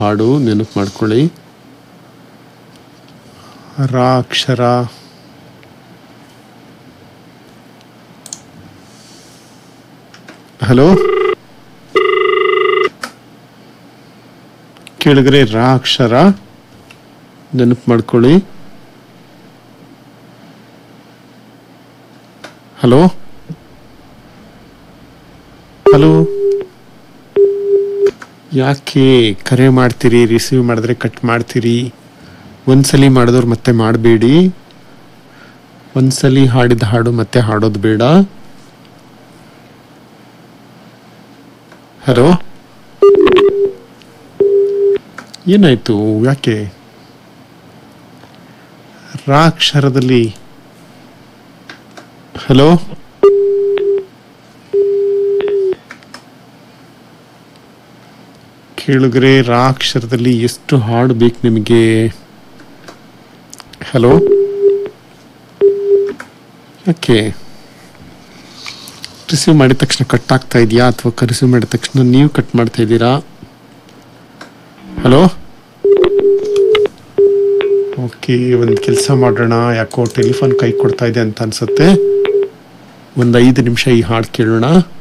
ಹಾಡು ನೆನಪು ಮಾಡ್ಕೊಳ್ಳಿ ರಾ ಅಕ್ಷರ ಹಲೋ ಕೆಳಗರೆ ರಾ ಅಕ್ಷರ ನೆನಪು ಮಾಡ್ಕೊಳ್ಳಿ ಹಲೋ ಹಲೋ ಯಾಕೆ ಕರೆ ಮಾಡ್ತೀರಿ ರಿಸೀವ್ ಮಾಡಿದ್ರೆ ಕಟ್ ಮಾಡ್ತೀರಿ ಒಂದ್ಸಲಿ ಮಾಡಿದವ್ರು ಮತ್ತೆ ಮಾಡಬೇಡಿ ಒಂದ್ಸಲಿ ಹಾಡಿದ ಹಾಡು ಮತ್ತೆ ಹಾಡೋದು ಬೇಡ ಹಲೋ ಏನಾಯ್ತು ಯಾಕೆ ರಾ ಅಕ್ಷರದಲ್ಲಿ ಹಲೋ ಕೇಳಿದ್ರೆ ರಾ ಅಕ್ಷರದಲ್ಲಿ ಎಷ್ಟು ಹಾಡು ಬೇಕು ನಿಮಗೆ ಹಲೋ ಯಾಕೆ ರಿಸೀವ್ ಮಾಡಿದ ತಕ್ಷಣ ಕಟ್ ಆಗ್ತಾ ಇದೆಯಾ ಅಥವಾ ರಿಸೀವ್ ಮಾಡಿದ ತಕ್ಷಣ ನೀವು ಕಟ್ ಮಾಡ್ತಾ ಇದ್ದೀರಾ ಹಲೋ ಓಕೆ ಒಂದು ಕೆಲಸ ಮಾಡೋಣ ಯಾಕೋ ಟೆಲಿಫೋನ್ ಕೈ ಕೊಡ್ತಾ ಇದೆ ಅಂತ ಅನ್ಸುತ್ತೆ ಒಂದು ಐದು ನಿಮಿಷ ಈ ಹಾಡು ಕೇಳೋಣ